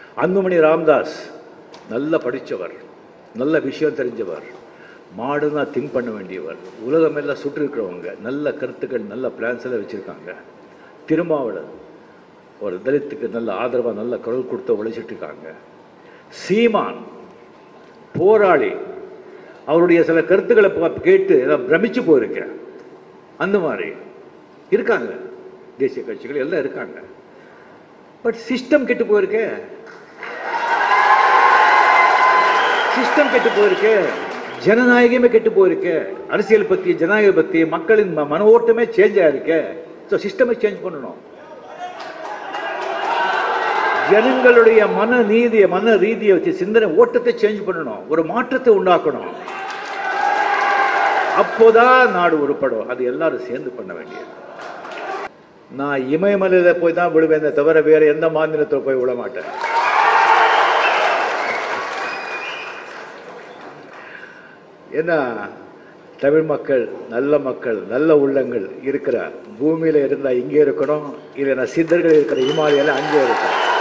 அன்புமணி ராமதாஸ் நல்ல படித்தவர் நல்ல விஷயம் தெரிஞ்சவர் மாடுனா திங்க் பண்ண வேண்டியவர் உலகமெல்லாம் சுற்றி இருக்கிறவங்க நல்ல கருத்துக்கள் நல்ல பிளான்ஸ் எல்லாம் வச்சுருக்காங்க திருமாவளர் ஒரு தலித்துக்கு நல்ல ஆதரவாக நல்ல குரல் கொடுத்து உழைச்சிட்டு இருக்காங்க சீமான் போராளி அவருடைய சில கருத்துக்களை பா- கேட்டு நான் பிரமிச்சு போயிருக்கேன் அந்த மாதிரி இருக்காங்க தேசிய கட்சிகள் எல்லாம் இருக்காங்க பட் சிஸ்டம் கெட்டு போயிருக்கே சிஸ்டம் கெட்டு போயிருக்கு ஜனநாயகமே கெட்டு போயிருக்கு அரசியல் பத்தி ஜனநாயக பத்தி மக்களின் ம- மன ஓட்டமே சேஞ்ச் ஆயிருக்கு ஸோ சிஸ்டமை சேஞ்ச் பண்ணணும் ஜனங்களுடைய மன நீதியை மன ரீதியை வச்சு சிந்தனை ஓட்டத்தை சேஞ்ச் பண்ணணும் ஒரு மாற்றத்தை உண்டாக்கணும் அப்போதான் நாடு உருப்படும் அது எல்லாரும் சேர்ந்து பண்ண வேண்டியது நான் இமயமலையில போய் தான் விழுவேன் தவிர வேற எந்த மாநிலத்தில் போய் விட மாட்டேன் ஏன்னா தமிழ் மக்கள் நல்ல மக்கள் நல்ல உள்ளங்கள் இருக்கிற பூமியில இருந்தா இங்கே இருக்கணும் இல்லைன்னா சித்தர்கள் இருக்கிற இமாலயில அங்கே இருக்கணும்